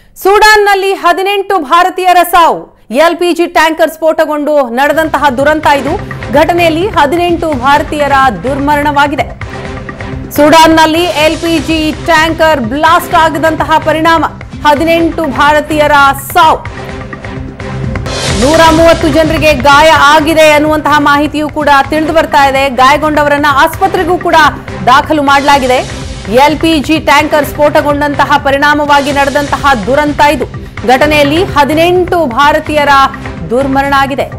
ಸುಡಾನ್ನಲ್ಲಿ ಹದಿನೆಂಟು ಭಾರತೀಯರ ಸಾವು ಎಲ್ಪಿಜಿ ಟ್ಯಾಂಕರ್ ಸ್ಫೋಟಗೊಂಡು ನಡೆದಂತಹ ದುರಂತ ಇದು ಘಟನೆಯಲ್ಲಿ ಹದಿನೆಂಟು ಭಾರತೀಯರ ದುರ್ಮರಣವಾಗಿದೆ ಸುಡಾನ್ನಲ್ಲಿ ಎಲ್ಪಿಜಿ ಟ್ಯಾಂಕರ್ ಬ್ಲಾಸ್ಟ್ ಆಗದಂತಹ ಪರಿಣಾಮ ಹದಿನೆಂಟು ಭಾರತೀಯರ ಸಾವು ನೂರ ಮೂವತ್ತು ಜನರಿಗೆ ಗಾಯ ಆಗಿದೆ ಅನ್ನುವಂತಹ ಮಾಹಿತಿಯೂ ಕೂಡ ತಿಳಿದು ಬರ್ತಾ ಇದೆ ಗಾಯಗೊಂಡವರನ್ನ ಆಸ್ಪತ್ರೆಗೂ ಕೂಡ ದಾಖಲು ಮಾಡಲಾಗಿದೆ ಎಲ್ಪಿಜಿ ಟ್ಯಾಂಕರ್ ಸ್ಫೋಟಗೊಂಡಂತಹ ಪರಿಣಾಮವಾಗಿ ನಡೆದಂತಹ ದುರಂತ ಇದು ಘಟನೆಯಲ್ಲಿ ಹದಿನೆಂಟು ಭಾರತೀಯರ ದುರ್ಮರಣ ಆಗಿದೆ